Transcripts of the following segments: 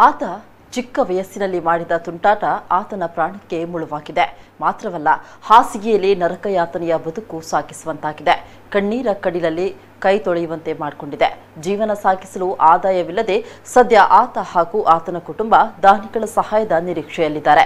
ಆತ ಚಿಕ್ಕ ವಯಸ್ಸಿನಲ್ಲಿ ಮಾಡಿದ ತುಂಟಾಟ ಆತನ ಪ್ರಾಣಕ್ಕೆ ಮುಳುವಾಗಿದೆ ಮಾತ್ರವಲ್ಲ ಹಾಸಿಗೆಯಲ್ಲಿ ನರಕಯಾತನೆಯ ಬದುಕು ಸಾಗಿಸುವಂತಾಗಿದೆ ಕಣ್ಣೀರ ಕಡಿಲಲ್ಲಿ ಕೈ ತೊಳೆಯುವಂತೆ ಮಾಡಿಕೊಂಡಿದೆ ಜೀವನ ಸಾಗಿಸಲು ಆದಾಯವಿಲ್ಲದೆ ಸದ್ಯ ಆತ ಹಾಗೂ ಆತನ ಕುಟುಂಬ ದಾನಿಗಳ ಸಹಾಯದ ನಿರೀಕ್ಷೆಯಲ್ಲಿದ್ದಾರೆ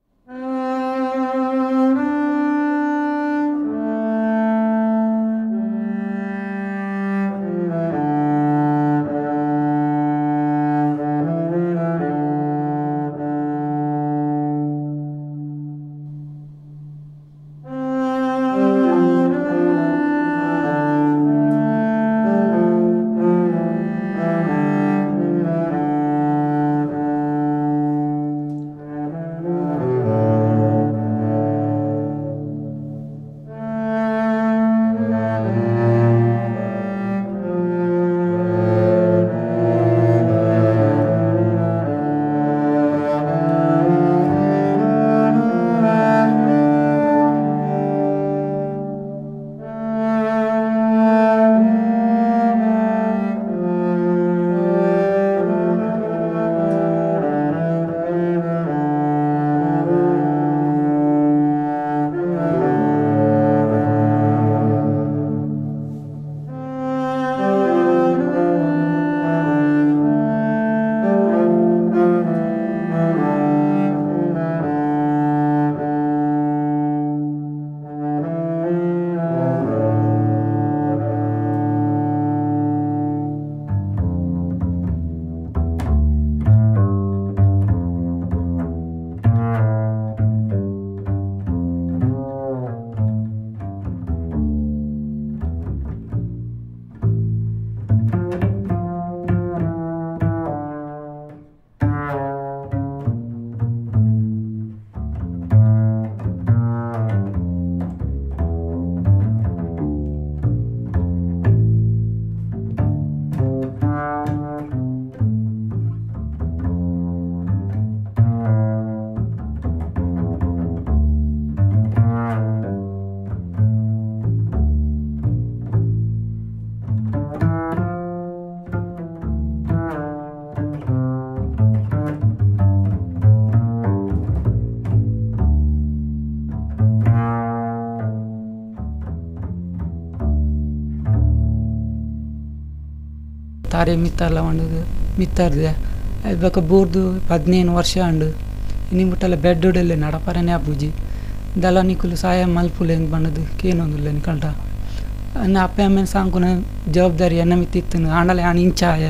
ತಾರೆ ಮಿತ್ತಲ್ಲ వండదు మిత్తారు ఒక బూర్దు పదిహేను వర్ష అండు నిముట్టల బెడ్ ఉడలే నడపరనే అబ్బుజి దళ నికులు సాయం మలుపులు ಹೆಂಗೆ ಬಂದದು ಕೇನೊಂದಿಲ್ಲ ನಿಕಲ್ಟ ಅನ್ನ ಅಪ್ಪ ಅಮ್ಮನ ಸಾಂಕುನ ಜವಾಬ್ದಾರಿ ಅನ್ನ ಮಿತ್ತಿತ್ತು ಆಂಡಲೆ ಆಣ ಇಂಚಾಯ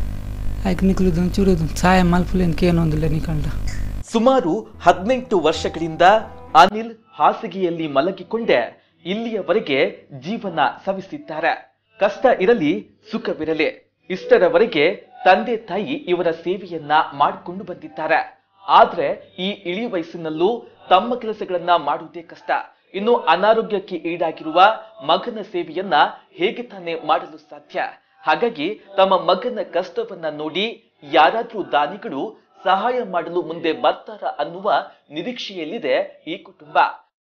ಆಯ್ಕೆ ನಿಕ್ಲುದು ಚೂರುದು ಸಾಯ ಮಲ್ಪುಲೇನ್ ಕೇನೊಂದಿಲ್ಲ ನಿಕಲ್ಟ ಸುಮಾರು ಹದಿನೆಂಟು ವರ್ಷಗಳಿಂದ ಅನಿಲ್ ಹಾಸಿಗೆಯಲ್ಲಿ ಮಲಗಿಕೊಂಡೇ ಇಲ್ಲಿಯವರೆಗೆ ಜೀವನ ಸವಿಸಿದ್ದಾರೆ ಕಷ್ಟ ಇರಲಿ ಸುಖವಿರಲಿ ಇಷ್ಟರವರೆಗೆ ತಂದೆ ತಾಯಿ ಇವರ ಸೇವೆಯನ್ನ ಮಾಡಿಕೊಂಡು ಬಂದಿದ್ದಾರೆ ಆದ್ರೆ ಈ ಇಳಿ ವಯಸ್ಸಿನಲ್ಲೂ ತಮ್ಮ ಕೆಲಸಗಳನ್ನ ಮಾಡುವುದೇ ಕಷ್ಟ ಇನ್ನು ಅನಾರೋಗ್ಯಕ್ಕೆ ಈಡಾಗಿರುವ ಮಗನ ಸೇವೆಯನ್ನ ಹೇಗೆ ತಾನೇ ಮಾಡಲು ಸಾಧ್ಯ ಹಾಗಾಗಿ ತಮ್ಮ ಮಗನ ಕಷ್ಟವನ್ನ ನೋಡಿ ಯಾರಾದ್ರೂ ದಾನಿಗಳು ಸಹಾಯ ಮಾಡಲು ಮುಂದೆ ಬರ್ತಾರ ಅನ್ನುವ ನಿರೀಕ್ಷೆಯಲ್ಲಿದೆ ಈ ಕುಟುಂಬ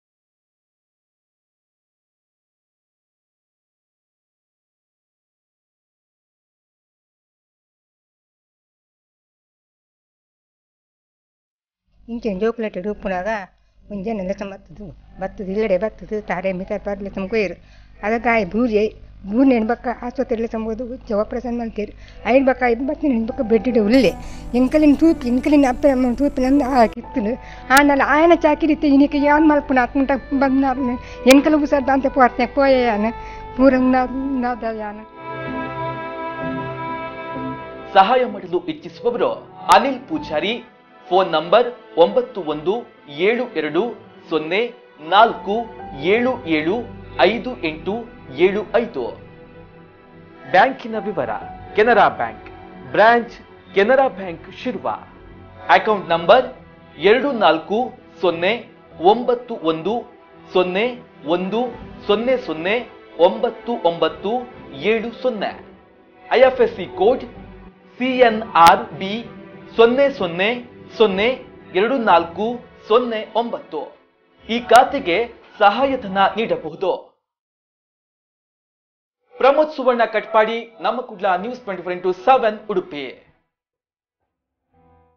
ಇಂಚೆ ಜೋಕ್ಲೆಟ್ ರೂಪುನಾಗ ಮುಂಜಾನೆಲ್ಲ ಬರ್ತದು ಬರ್ತದು ಇಲ್ಲಡೆ ಬರ್ತದು ತಾರೆ ಮಿತ ಬರ್ಲಿ ತಮ್ಕೊಯ್ರು ಅದಕ್ಕೆ ಬೂಜೆ ಬೂರ್ ನೆನ್ಬಕ್ಕ ಆಸ್ಪತ್ರೆಲ್ಲ ಸಂಬೋದು ಜವಾಪ್ರಸನ್ನ ಮಾಡ್ತೀರಿ ಐದು ಬಕ್ಕ ಐದು ಬತ್ತು ನೆನ್ಬಕ್ಕ ಬೆಡ್ಡಿಡೆ ಉಳ್ಳೆ ಎಂಕಲಿನ ತೂಪಿ ಎಂಕಲಿನ ಅಪ್ಪ ಅಮ್ಮ ತೂಪಿ ನಂದು ಹಾಕಿತ್ತು ಆನಲ್ಲ ఆయన చాకిరితే ఈయనకి యాన్ మలుపు నాకుంటా బందారు ఎంకలు బుసారు దాంతో పోతే పోయాను పూరంగా నాదయాను ಸಹಾಯ ಮಾಡಲು ಇಚ್ಛಿಸುವವರು ಅನಿಲ್ ಪೂಜಾರಿ ಫೋನ್ ನಂಬರ್ ಒಂಬತ್ತು ಒಂದು ಏಳು ಎರಡು ಸೊನ್ನೆ ನಾಲ್ಕು ಏಳು ಏಳು ಐದು ಎಂಟು ಏಳು ಐದು ಬ್ಯಾಂಕಿನ ವಿವರ Canara bank branch Canara bank Shirva account number ಎರಡು ನಾಲ್ಕು ಸೊನ್ನೆ ಒಂಬತ್ತು ಒಂದು ಸೊನ್ನೆ ಒಂದು ಸೊನ್ನೆ ಸೊನ್ನೆ ಒಂಬತ್ತು ಒಂಬತ್ತು ಏಳು ಸೊನ್ನೆ ಐಎಫ್ಎಸ್ಸಿ ಕೋಡ್ ಸಿಎನ್ಆರ್ ಬಿ ಸೊನ್ನೆ ಸೊನ್ನೆ ಸೊನ್ನೆ ಎರಡು ನಾಲ್ಕು ಸೊನ್ನೆ ಒಂಬತ್ತು ಈ ಖಾತೆಗೆ ಸಹಾಯಧನ ನೀಡಬಹುದು ಪ್ರಮೋದ್ ಸುವರ್ಣ ಕಟ್ಪಾಡಿ ನಮ್ಮ Kudla news twenty four into seven Udupi